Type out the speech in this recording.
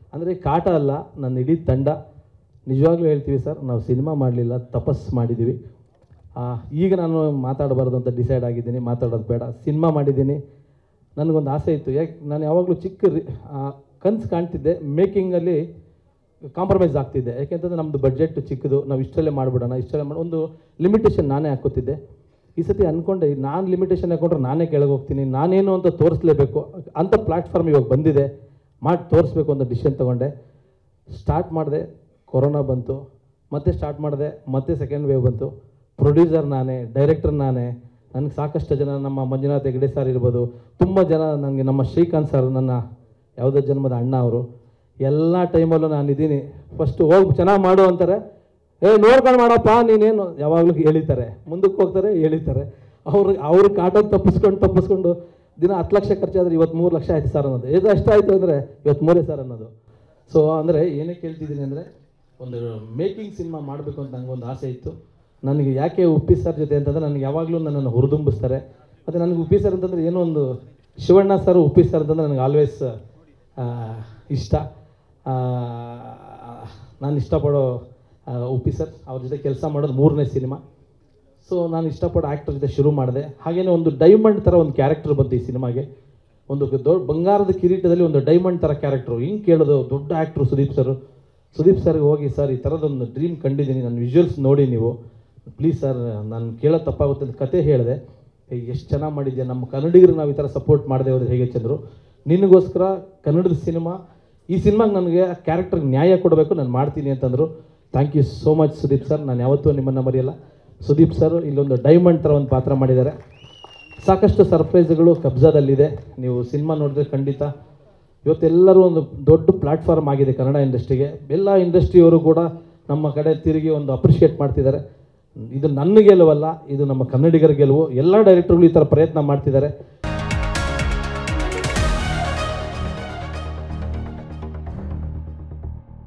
ಅಂದರೆ ಕಾಟ ಅಲ್ಲ ನನ್ನ ಇಡೀ ತಂಡ ನಿಜವಾಗ್ಲೂ ಹೇಳ್ತೀವಿ ಸರ್ ನಾವು ಸಿನಿಮಾ ಮಾಡಲಿಲ್ಲ ತಪಸ್ ಮಾಡಿದ್ದೀವಿ ಆ, ಈಗ ನಾನು ಮಾತಾಡಬಾರ್ದು ಅಂತ ಡಿಸೈಡ್ ಆಗಿದ್ದೀನಿ ಮಾತಾಡೋದು ಬೇಡ ಸಿನಿಮಾ ಮಾಡಿದ್ದೀನಿ ನನಗೊಂದು ಆಸೆ ಇತ್ತು ಯಾಕೆ ನಾನು ಯಾವಾಗಲೂ ಚಿಕ್ಕ ಕನಸು ಕಾಣ್ತಿದ್ದೆ ಮೇಕಿಂಗಲ್ಲಿ ಕಾಂಪ್ರಮೈಸ್ ಆಗ್ತಿದ್ದೆ ಯಾಕೆಂತಂದರೆ ನಮ್ಮದು ಬಡ್ಜೆಟ್ ಚಿಕ್ಕದು ನಾವು ಇಷ್ಟರಲ್ಲೇ ಮಾಡಿಬಿಡೋಣ ಇಷ್ಟರಲ್ಲೇ ಮಾಡಿ ಒಂದು ಲಿಮಿಟೇಷನ್ ನಾನೇ ಹಾಕೋತಿದ್ದೆ ಈ ಸತಿ ಅಂದ್ಕೊಂಡೆ ನಾನು ಲಿಮಿಟೇಷನ್ ಹಾಕೊಂಡ್ರೆ ನಾನೇ ಕೆಳಗೆ ಹೋಗ್ತೀನಿ ನಾನೇನು ಅಂತ ತೋರಿಸ್ಲೇಬೇಕು ಅಂಥ ಪ್ಲ್ಯಾಟ್ಫಾರ್ಮ್ ಇವಾಗ ಬಂದಿದೆ ಮಾಡಿ ತೋರಿಸ್ಬೇಕು ಅಂತ ಡಿಸಿಷನ್ ತೊಗೊಂಡೆ ಸ್ಟಾರ್ಟ್ ಮಾಡಿದೆ ಕೊರೋನಾ ಬಂತು ಮತ್ತೆ ಸ್ಟಾರ್ಟ್ ಮಾಡಿದೆ ಮತ್ತೆ ಸೆಕೆಂಡ್ ವೇವ್ ಬಂತು ಪ್ರೊಡ್ಯೂಸರ್ ನಾನೇ ಡೈರೆಕ್ಟರ್ ನಾನೇ ನನಗೆ ಸಾಕಷ್ಟು ಜನ ನಮ್ಮ ಮಂಜುನಾಥ್ ಹೆಗ್ಡೆ ಸರ್ ಇರ್ಬೋದು ತುಂಬ ಜನ ನನಗೆ ನಮ್ಮ ಶ್ರೀಕಾಂತ್ ಸರ್ ನನ್ನ ಯಾವುದೋ ಜನ್ಮದ ಅಣ್ಣ ಅವರು ಎಲ್ಲ ಟೈಮಲ್ಲೂ ನಾನು ಇದ್ದೀನಿ ಫಸ್ಟ್ ಹೋಗಿ ಚೆನ್ನಾಗಿ ಮಾಡು ಅಂತಾರೆ ಏ ನೋಡ್ಕೊಂಡು ಮಾಡಪ್ಪ ನೀನೇನು ಯಾವಾಗಲೂ ಹೇಳಿತಾರೆ ಮುಂದಕ್ಕೆ ಹೋಗ್ತಾರೆ ಹೇಳಿತಾರೆ ಅವ್ರು ಅವ್ರ ಕಾಟ ತಪ್ಪಿಸ್ಕೊಂಡು ತಪ್ಪಿಸ್ಕೊಂಡು ದಿನ ಹತ್ತು ಲಕ್ಷ ಖರ್ಚಾದ್ರೆ ಇವತ್ತು ಮೂರು ಲಕ್ಷ ಆಯ್ತು ಸರ್ ಅನ್ನೋದು ಇದು ಎಷ್ಟಾಯಿತು ಅಂದರೆ ಇವತ್ತು ಮೂರೇ ಸರ್ ಅನ್ನೋದು ಸೊ ಅಂದರೆ ಏನಕ್ಕೆ ಹೇಳ್ತಿದ್ದೀನಿ ಅಂದರೆ ಒಂದು ಮೇಕಿಂಗ್ ಸಿನಿಮಾ ಮಾಡಬೇಕು ಅಂತ ನನಗೊಂದು ಆಸೆ ಇತ್ತು ನನಗೆ ಯಾಕೆ ಉಪ್ಪಿ ಸರ್ ಜೊತೆ ಅಂತಂದರೆ ನನಗೆ ಯಾವಾಗಲೂ ನನ್ನನ್ನು ಹುರಿದುಂಬಿಸ್ತಾರೆ ಮತ್ತು ನನಗೆ ಉಪ್ಪಿ ಸರ್ ಅಂತಂದರೆ ಏನೋ ಒಂದು ಶಿವಣ್ಣ ಸರ್ ಉಪ್ಪಿ ಸರ್ ಅಂತಂದರೆ ನನಗೆ ಆಲ್ವೇಸ್ ಇಷ್ಟ ಆ, ನಾನು ಇಷ್ಟಪಡೋ ಆ, ಉಪ್ಪಿ ಸರ್ ಅವ್ರ ಜೊತೆ ಕೆಲಸ ಮಾಡೋದು ಮೂರನೇ ಸಿನಿಮಾ ಸೊ ನಾನು ಇಷ್ಟಪಡೋ ಆ್ಯಕ್ಟರ್ ಜೊತೆ ಶುರು ಮಾಡಿದೆ ಹಾಗೇನೇ ಒಂದು ಡೈಮಂಡ್ ಥರ ಒಂದು ಕ್ಯಾರೆಕ್ಟರ್ ಬಂತು ಈ ಸಿನಿಮಾಗೆ ಒಂದು ದೊಡ್ಡ ಬಂಗಾರದ ಕಿರೀಟದಲ್ಲಿ ಒಂದು ಡೈಮಂಡ್ ಥರ ಕ್ಯಾರೆಕ್ಟ್ರು ಹಿಂಗೆ ಕೇಳೋದು ದೊಡ್ಡ ಆ್ಯಕ್ಟ್ರು ಸುದೀಪ್ ಸರ್ ಸುದೀಪ್ ಸರ್ಗೆ ಹೋಗಿ ಸರ್ ಈ ಥರದೊಂದು ಡ್ರೀಮ್ ಕಂಡಿದ್ದೀನಿ ನಾನು ವಿಜುವಲ್ಸ್ ನೋಡಿ ನೀವು ಪ್ಲೀಸ್ ಸರ್ ನಾನು ಕೇಳೋದು ತಪ್ಪಾಗುತ್ತೆ ಅಂತ ಕತೆ ಹೇಳಿದೆ ಎಷ್ಟು ಚೆನ್ನಾಗಿ ಮಾಡಿದ್ಯಾ ನಮ್ಮ ಕನ್ನಡಿಗರು ನಾವು ಈ ಥರ ಸಪೋರ್ಟ್ ಮಾಡದೆ ಹೋದ್ರೆ ಹೇಗೆ ಚಂದ್ರು ನಿನಗೋಸ್ಕರ ಕನ್ನಡದ ಸಿನಿಮಾ ಈ ಸಿನಿಮಾಗೆ ನನಗೆ ಕ್ಯಾರೆಕ್ಟರ್ಗೆ ನ್ಯಾಯ ಕೊಡಬೇಕು ನಾನು ಮಾಡ್ತೀನಿ ಅಂತಂದರು thank you so much Sudeep sir ನಾನು ಯಾವತ್ತೂ ನಿಮ್ಮನ್ನು ಮರೆಯಲ್ಲ ಸುದೀಪ್ ಸರ್ ಇಲ್ಲೊಂದು ಡೈಮಂಡ್ ಥರ ಒಂದು ಪಾತ್ರ ಮಾಡಿದ್ದಾರೆ ಸಾಕಷ್ಟು ಸರ್ಪ್ರೈಸ್ಗಳು ಕಬ್ಜಾದಲ್ಲಿದೆ ನೀವು ಸಿನಿಮಾ ನೋಡಿದ್ರೆ ಖಂಡಿತ ಇವತ್ತೆಲ್ಲರೂ ಒಂದು ದೊಡ್ಡ ಪ್ಲ್ಯಾಟ್ಫಾರ್ಮ್ ಆಗಿದೆ ಕನ್ನಡ ಇಂಡಸ್ಟ್ರಿಗೆ ಎಲ್ಲ ಇಂಡಸ್ಟ್ರಿಯವರು ಕೂಡ ನಮ್ಮ ಕಡೆ ತಿರುಗಿ ಒಂದು ಅಪ್ರಿಷಿಯೇಟ್ ಮಾಡ್ತಿದ್ದಾರೆ ಇದು ನನ್ನ ಗೆಲುವಲ್ಲ ಇದು ನಮ್ಮ ಕನ್ನಡಿಗರ ಗೆಲುವು ಎಲ್ಲ ಡೈರೆಕ್ಟರ್ಗಳು ಈ ಥರ ಪ್ರಯತ್ನ ಮಾಡ್ತಿದ್ದಾರೆ